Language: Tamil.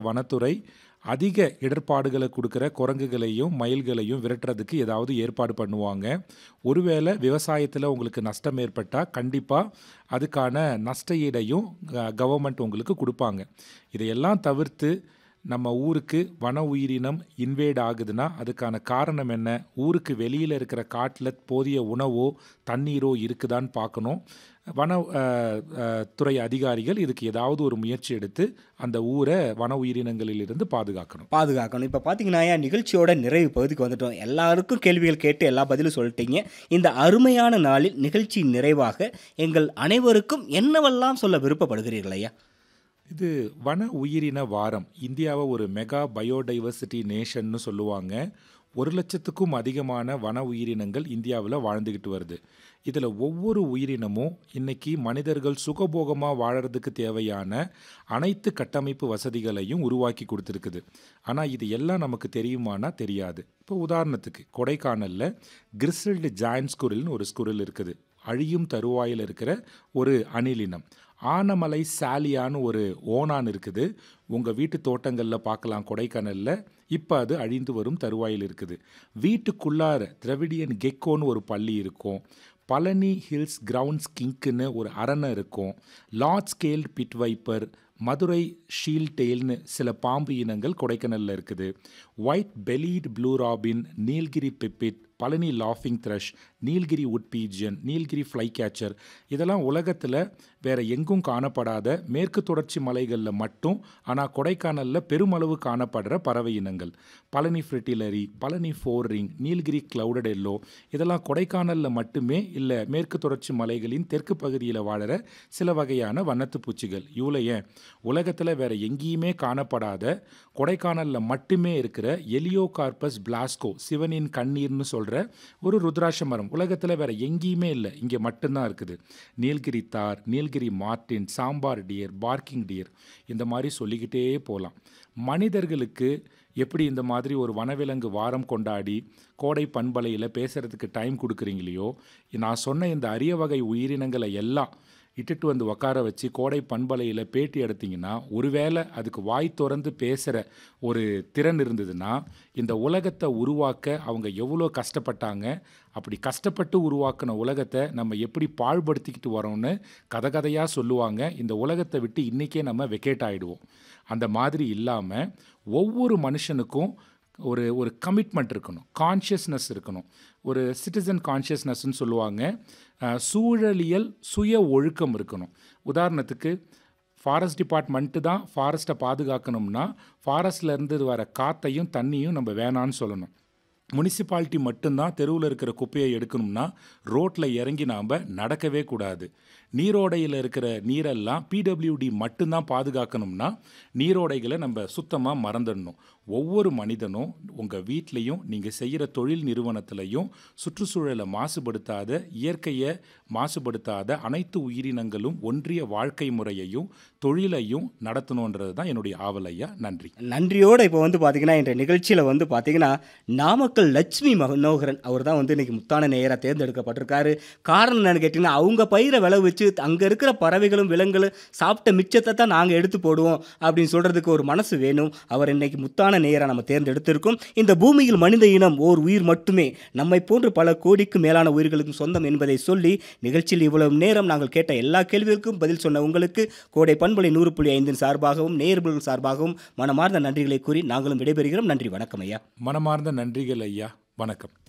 வனத்துறை அதிக இடர்பாடுகளை கொடுக்குற குரங்குகளையும் மயில்களையும் விரட்டுறதுக்கு ஏதாவது ஏற்பாடு பண்ணுவாங்க ஒருவேளை விவசாயத்தில் உங்களுக்கு நஷ்டம் ஏற்பட்டால் கண்டிப்பாக அதுக்கான நஷ்ட ஈடையும் கவர்மெண்ட் உங்களுக்கு கொடுப்பாங்க இதையெல்லாம் தவிர்த்து நம்ம ஊருக்கு வன உயிரினம் இன்வேட் ஆகுதுன்னா அதுக்கான காரணம் என்ன ஊருக்கு வெளியில் இருக்கிற காட்டில் போதிய உணவோ தண்ணீரோ இருக்குதான்னு பார்க்கணும் வன அஹ், அஹ், துறை அதிகாரிகள் இதுக்கு ஏதாவது ஒரு முயற்சி எடுத்து அந்த ஊரை வன உயிரினங்களிலிருந்து பாதுகாக்கணும் பாதுகாக்கணும் இப்போ பார்த்தீங்கன்னா ஐயா, நிகழ்ச்சியோட நிறைவு பகுதிக்கு வந்துட்டோம் எல்லாருக்கும் கேள்விகள் கேட்டு எல்லா பதிலும் சொல்லிட்டீங்க இந்த அருமையான நாளில் நிகழ்ச்சி நிறைவாக எங்கள் அனைவருக்கும் என்னவெல்லாம் சொல்ல விருப்பப்படுகிறீர்கள் ஐயா இது வன உயிரின வாரம் இந்தியாவை ஒரு மெகா பயோடைவர்சிட்டி நேஷன்னு சொல்லுவாங்க ஒரு லட்சத்துக்கும் அதிகமான வன உயிரினங்கள் இந்தியாவில் வாழ்ந்துக்கிட்டு வருது இதில் ஒவ்வொரு உயிரினமும் இன்னைக்கு மனிதர்கள் சுகபோகமாக வாழறதுக்கு தேவையான அனைத்து கட்டமைப்பு வசதிகளையும் உருவாக்கி கொடுத்துருக்குது ஆனால் இது எல்லாம் நமக்கு தெரியுமானா தெரியாது இப்போ உதாரணத்துக்கு கொடைக்கானலில் கிறிஸ்டல்டு ஜாயின் ஸ்குரில்னு ஒரு ஸ்குரில் இருக்குது அழியும் தருவாயில் இருக்கிற ஒரு அணிலினம் ஆனமலை சாலியான்னு ஒரு ஓணான் இருக்குது உங்கள் வீட்டு தோட்டங்களில் பார்க்கலாம் கொடைக்கானலில் இப்போ அது அழிந்து வரும் தருவாயில் இருக்குது வீட்டுக்குள்ளார திரவிடியன் கெக்கோன்னு ஒரு பள்ளி இருக்கும் பழனி ஹில்ஸ் கிரவுண்ட்ஸ் கிங்க்குன்னு ஒரு அரணை இருக்கும் large scale pit viper Madurai shield டெயில்னு சில பாம்பு இனங்கள் கொடைக்கானலில் இருக்குது white bellied blue robin Nilgiri pipit Palani லாஃபிங் thrush Nilgiri wood pigeon Nilgiri flycatcher இதெல்லாம் உலகத்தில் வேற எங்கும் காணப்படாத மேற்கு தொடர்ச்சி மலைகளில் மட்டும் ஆனால் கொடைக்கானலில் பெருமளவு காணப்படுற பறவை இனங்கள் Palani fritillary Palani four ring Nilgiri clouded yellow இதெல்லாம் கொடைக்கானலில் மட்டுமே இல்லை மேற்கு தொடர்ச்சி மலைகளின் தெற்கு பகுதியில் வாழற சில வகையான வண்ணத்து பூச்சிகள் இவ்வளோ ஏன் உலகத்தில் வேற எங்கேயுமே காணப்படாத கொடைக்கானலில் மட்டுமே இருக்கிற எலியோ கார்பஸ் பிளாஸ்கோ சிவனின் கண்ணீர்னு சொல்கிற ஒரு ருத்ராட்ச மரம் உலகத்தில் வேற எங்கேயுமே இல்லை இங்கே மட்டும்தான் இருக்குது Nilgiri tahr Nilgiri marten sambar deer barking deer இந்த மாதிரி சொல்லிக்கிட்டே போகலாம் மனிதர்களுக்கு எப்படி இந்த மாதிரி ஒரு வனவிலங்கு வாரம் கொண்டாடி கோடை பண்பலையில் பேசுகிறதுக்கு டைம் கொடுக்குறீங்களையோ நான் சொன்ன இந்த அரிய வகை உயிரினங்களை எல்லாம் இட்டுட்டு வந்து உட்கார வச்சு கோடை பண்பலையில் பேட்டி எடுத்தீங்கன்னா ஒருவேளை அதுக்கு வாய் திறந்து பேசுகிற ஒரு திறன் இருந்ததுன்னா இந்த உலகத்தை உருவாக்க அவங்க எவ்வளோ கஷ்டப்பட்டாங்க அப்படி கஷ்டப்பட்டு உருவாக்கின உலகத்தை நம்ம எப்படி பாழ்படுத்திக்கிட்டு வரோம்னு கதை கதையாக சொல்லுவாங்க இந்த உலகத்தை விட்டு இன்றைக்கே நம்ம வெக்கேட் ஆகிடுவோம் அந்த மாதிரி இல்லாமல் ஒவ்வொரு மனுஷனுக்கும் ஒரு ஒரு கமிட்மெண்ட் இருக்கணும் கான்ஷியஸ்னஸ் இருக்கணும் ஒரு சிட்டிசன் கான்ஷியஸ்னஸ்ன்னு சொல்லுவாங்க அஹ், சூழலியல் சுய ஒழுக்கம் இருக்கணும் உதாரணத்துக்கு ஃபாரஸ்ட் டிபார்ட்மெண்ட்டு தான் ஃபாரஸ்ட்டை பாதுகாக்கணும்னா ஃபாரஸ்ட்ல இருந்து வர காற்றையும் தண்ணியும் நம்ம வேணான்னு சொல்லணும் முனிசிபாலிட்டி மட்டும்தான் தெருவில் இருக்கிற குப்பையை எடுக்கணும்னா ரோட்டில் இறங்கி நாம் நடக்கவே கூடாது நீரோடையில் இருக்கிற நீரெல்லாம் பிடபிள்யூடி மட்டும்தான் பாதுகாக்கணும்னா நீரோடைகளை நம்ம சுத்தமாக மறந்துடணும் ஒவ்வொரு மனிதனும் உங்கள் வீட்லேயும் நீங்கள் செய்கிற தொழில் நிறுவனத்திலையும் சுற்றுச்சூழலை மாசுபடுத்தாத இயற்கையை மாசுபடுத்தாத அனைத்து உயிரினங்களும் ஒன்றிய வாழ்க்கை முறையையும் தொழிலையும் நடத்தணுன்றது தான் என்னுடைய ஆவல் ஐயா நன்றி நன்றியோடு இப்போ வந்து பார்த்தீங்கன்னா இந்த நிகழ்ச்சியில் வந்து பார்த்தீங்கன்னா நாமக்கல் லட்சுமி மனோகரன் அவர் தான் வந்து இன்னைக்கு முத்தான நேயராக தேர்ந்தெடுக்கப்பட்டிருக்காரு காரணம் என்னன்னு கேட்டிங்கன்னா அவங்க பயிரை விளை வச்சு அங்கே இருக்கிற பறவைகளும் விலங்குகளும் சாப்பிட்ட மிச்சத்தை தான் நாங்கள் எடுத்து போடுவோம் அப்படின்னு சொல்கிறதுக்கு ஒரு மனசு வேணும் அவர் இன்னைக்கு முத்தான நேயராக நம்ம தேர்ந்தெடுத்திருக்கோம் இந்த பூமியில் மனித இனம் ஓர் உயிர் மட்டுமே நம்மை போன்று பல கோடிக்கு மேலான உயிர்களுக்கும் சொந்தம் என்பதை சொல்லி நிகழ்ச்சியில் இவ்வளவு நேரம் நாங்கள் கேட்ட எல்லா கேள்விகளுக்கும் பதில் சொன்ன உங்களுக்கு கோடை பண்பலை நூறு புள்ளி ஐந்தின் சார்பாகவும் நேயர்கள் சார்பாகவும் மனமார்ந்த நன்றிகளை கூறி நாங்களும் விடைபெறுகிறோம் நன்றி வணக்கம் ஐயா மனமார்ந்த நன்றிகள் ஐயா வணக்கம்